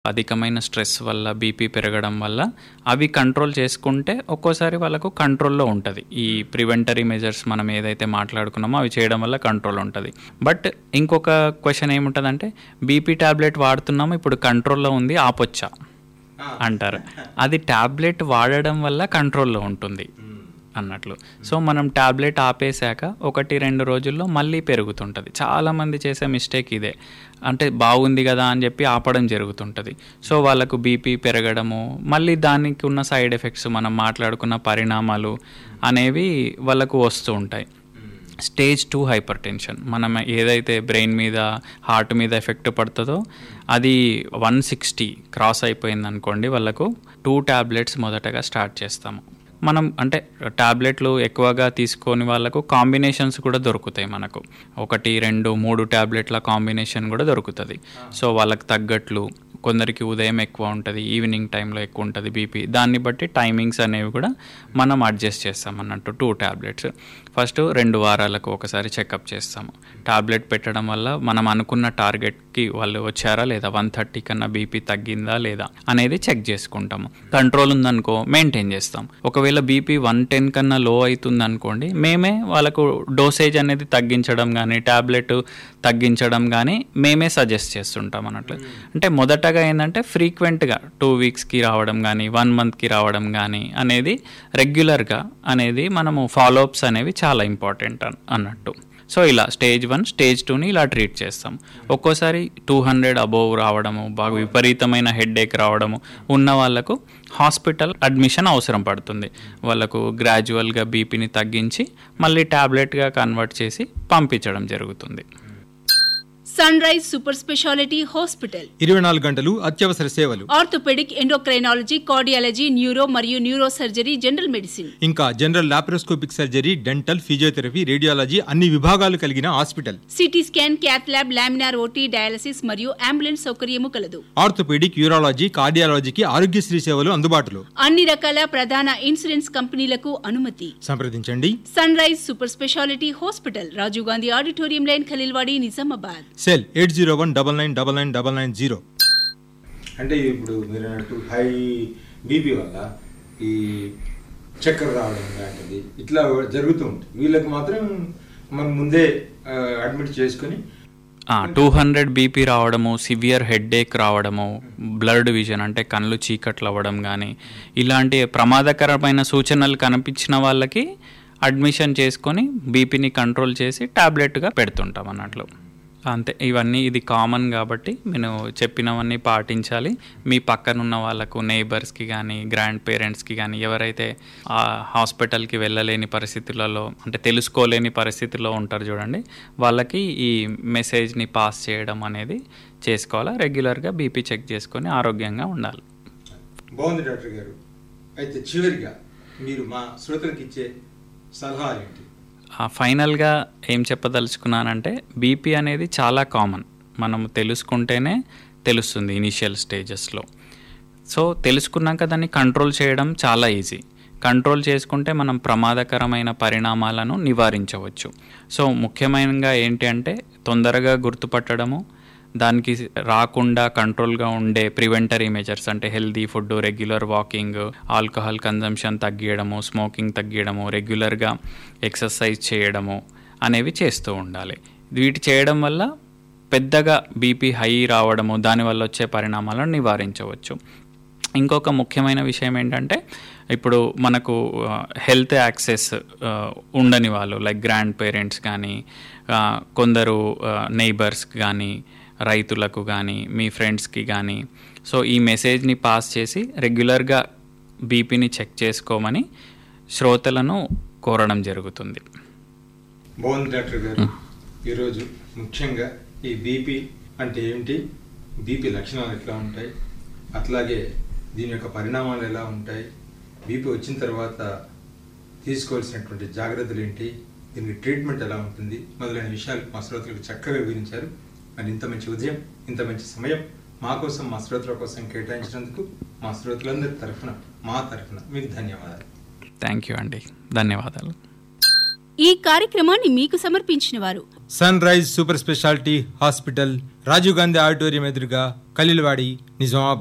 అధికమైన స్ట్రెస్ వల్ల బీపీ పెరగడం వల్ల అవి కంట్రోల్ చేసుకుంటే ఒక్కోసారి వాళ్ళకు కంట్రోల్లో ఉంటుంది ఈ ప్రివెంటరీ మెజర్స్ మనం ఏదైతే మాట్లాడుకున్నామో అవి చేయడం వల్ల కంట్రోల్ ఉంటుంది బట్ ఇంకొక క్వశ్చన్ ఏముంటుందంటే బీపీ ట్యాబ్లెట్ వాడుతున్నాము ఇప్పుడు కంట్రోల్లో ఉంది ఆపొచ్చా అంటారు అది ట్యాబ్లెట్ వాడడం వల్ల కంట్రోల్లో ఉంటుంది అన్నట్లు సో మనం ట్యాబ్లెట్ ఆపేశాక ఒకటి రెండు రోజుల్లో మళ్ళీ పెరుగుతుంటుంది చాలామంది చేసే మిస్టేక్ ఇదే అంటే బాగుంది కదా అని చెప్పి ఆపడం జరుగుతుంటుంది సో వాళ్ళకు బీపీ పెరగడము మళ్ళీ దానికి ఉన్న సైడ్ ఎఫెక్ట్స్ మనం మాట్లాడుకున్న పరిణామాలు అనేవి వాళ్ళకు వస్తూ ఉంటాయి స్టేజ్ టూ హైపర్ టెన్షన్ మనం ఏదైతే బ్రెయిన్ మీద హార్ట్ మీద ఎఫెక్ట్ పడుతుందో అది వన్ సిక్స్టీ క్రాస్ అయిపోయింది అనుకోండి వాళ్ళకు టూ ట్యాబ్లెట్స్ మొదటగా స్టార్ట్ చేస్తాము మనం అంటే ట్యాబ్లెట్లు ఎక్కువగా తీసుకొని వాళ్ళకు కాంబినేషన్స్ కూడా దొరుకుతాయి మనకు ఒకటి రెండు మూడు ట్యాబ్లెట్ల కాంబినేషన్ కూడా దొరుకుతుంది సో వాళ్ళకి తగ్గట్లు కొందరికి ఉదయం ఎక్కువ ఉంటుంది ఈవినింగ్ టైంలో ఎక్కువ ఉంటుంది బీపీ దాన్ని బట్టి టైమింగ్స్ అనేవి కూడా మనం అడ్జస్ట్ చేస్తాం అన్నట్టు టూ ట్యాబ్లెట్స్ ఫస్ట్ రెండు వారాలకు ఒకసారి చెకప్ చేస్తాము టాబ్లెట్ పెట్టడం వల్ల మనం అనుకున్న టార్గెట్కి వాళ్ళు వచ్చారా లేదా వన్ థర్టీ కన్నా బీపీ తగ్గిందా లేదా అనేది చెక్ చేసుకుంటాము కంట్రోల్ ఉందనుకో మెయింటైన్ చేస్తాం ఒకవేళ బీపీ వన్ టెన్ కన్నా లో అవుతుంది అనుకోండి మేమే వాళ్ళకు డోసేజ్ అనేది తగ్గించడం కానీ టాబ్లెట్ తగ్గించడం కానీ మేమే సజెస్ట్ చేస్తుంటాం అన్నట్లు అంటే మొదటగా ఏంటంటే ఫ్రీక్వెంట్గా టూ వీక్స్కి రావడం కానీ వన్ మంత్కి రావడం కానీ అనేది రెగ్యులర్గా అనేది మనము ఫాలోఅప్స్ అనేవి చాలా ఇంపార్టెంట్ అన్నట్టు సో ఇలా స్టేజ్ వన్ స్టేజ్ టూని ఇలా ట్రీట్ చేస్తాం ఒక్కోసారి టూ హండ్రెడ్ అబోవ్ రావడము బాగా విపరీతమైన హెడ్ ఏక్ రావడము ఉన్న వాళ్ళకు హాస్పిటల్ అడ్మిషన్ అవసరం పడుతుంది వాళ్ళకు గ్రాడ్యువల్గా బీపీని తగ్గించి మళ్ళీ ట్యాబ్లెట్గా కన్వర్ట్ చేసి పంపించడం జరుగుతుంది Sunrise super speciality hospital ఇరవై నాలుగు గంటలు అత్యవసర సేవలు ఆర్థోపెడిక్ ఎండోక్రైనాలజీ కార్డియాలజీ న్యూరో మరియు న్యూరో సర్జరీ జనరల్ మెడిసిన్ ఇంకా general laparoscopic surgery dental physiotherapy radiology అన్ని విభాగాలు కలిగిన hospital CT scan cath lab laminar OT dialysis మరియు అంబులెన్స్ సౌకర్యము కలదు ఆర్థోపెడిక్ యూరాలజీ కార్డియాలజీకి ఆరోగ్యశ్రీ సేవలు అందుబాటులో అన్ని రకాల ప్రధాన ఇన్సూరెన్స్ కంపెనీలకు అనుమతి సంప్రదించండి Sunrise super speciality hospital Rajiv Gandhi auditorium line Khaleelwadi Nizamabad cell eight zero one double nine double nine double nine zero అంటే ఇప్పుడు మీరు అన్నట్టు హై బీపీ వల్ల ఈ చక్కెర రావడం లాంటిది ఇట్లా జరుగుతూ ఉంటుంది వీళ్ళకి మాత్రం మనం ముందే అడ్మిట్ చేసుకొని టూ హండ్రెడ్ బీపీ రావడము సివియర్ హెడ్ ఏక్ రావడము బ్లడ్ విజన్ అంటే కళ్ళు చీకట్లు అవ్వడం కానీ ఇలాంటి ప్రమాదకరమైన సూచనలు కనిపించిన వాళ్ళకి అడ్మిషన్ చేసుకొని బీపీని కంట్రోల్ చేసి టాబ్లెట్గా పెడుతుంటాం అన్నట్లు అంతే ఇవన్నీ ఇది కామన్ కాబట్టి నేను చెప్పినవన్నీ పాటించాలి మీ పక్కనున్న వాళ్ళకు నేబర్స్కి కానీ గ్రాండ్ పేరెంట్స్కి కానీ ఎవరైతే ఆ హాస్పిటల్కి వెళ్ళలేని పరిస్థితులలో అంటే తెలుసుకోలేని పరిస్థితుల్లో ఉంటారు చూడండి వాళ్ళకి ఈ మెసేజ్ని పాస్ చేయడం అనేది చేసుకోవాలా రెగ్యులర్గా బీపీ చెక్ చేసుకొని ఆరోగ్యంగా ఉండాలి బాగుంది డాక్టర్ గారు అయితే చివరిగా మీరు మా శ్రోతలకు ఇచ్చే సలహాలు ఏంటి ఆ ఫైనల్గా ఏం చెప్పదలుచుకున్నానంటే బీపీ అనేది చాలా కామన్ మనం తెలుసుకుంటేనే తెలుస్తుంది ఇనిషియల్ స్టేజెస్లో సో తెలుసుకున్నాక దాన్ని కంట్రోల్ చేయడం చాలా ఈజీ కంట్రోల్ చేసుకుంటే మనం ప్రమాదకరమైన పరిణామాలను నివారించవచ్చు సో ముఖ్యమైనగా ఏంటి అంటే తొందరగా గుర్తుపట్టడము దానికి రాకుండా కంట్రోల్గా ఉండే ప్రివెంటరీ మెజర్స్ అంటే healthy food regular walking alcohol consumption తగ్గియడము స్మోకింగ్ తగ్గియడము రెగ్యులర్గా ఎక్సర్సైజ్ చేయడము అనేవి చేస్తూ ఉండాలి వీటి చేయడం వల్ల పెద్దగా బీపీ హై రావడము దానివల్ల వచ్చే పరిణామాలను నివారించవచ్చు ఇంకొక ముఖ్యమైన విషయం ఏంటంటే ఇప్పుడు మనకు హెల్త్ యాక్సెస్ ఉండని వాళ్ళు లైక్ గ్రాండ్ పేరెంట్స్ కానీ కొందరు నైబర్స్ కానీ రైతులకు కానీ మీ ఫ్రెండ్స్కి కానీ సో ఈ మెసేజ్ని పాస్ చేసి రెగ్యులర్గా బీపీని చెక్ చేసుకోమని శ్రోతలను కోరడం జరుగుతుంది బాగుంది డాక్టర్ గారు ఈరోజు ముఖ్యంగా ఈ బీపీ అంటే ఏమిటి బీపీ లక్షణాలు ఎట్లా ఉంటాయి అట్లాగే దీని యొక్క పరిణామాలు ఎలా ఉంటాయి బీపీ వచ్చిన తర్వాత తీసుకోవాల్సినటువంటి జాగ్రత్తలు ఏంటి దీనికి ట్రీట్మెంట్ ఎలా ఉంటుంది మొదలైన విషయాలు మా శ్రోతలకు చక్కగా వివరించారు మరి ఇంత మంచి ఉదయం ఇంత మంచి సమయం మా కోసం మా శ్రోతల కోసం కేటాయించినందుకు మా శ్రోతలందరి తరఫున మా తరఫున మీకు ధన్యవాదాలు థ్యాంక్ యూ అండి ధన్యవాదాలు ఈ కార్యక్రమాన్ని మీకు సమర్పించిన వారు Sunrise super speciality hospital Rajiv Gandhi auditorium ఎదురుగా కలిల్వాడి నిజామాబాద్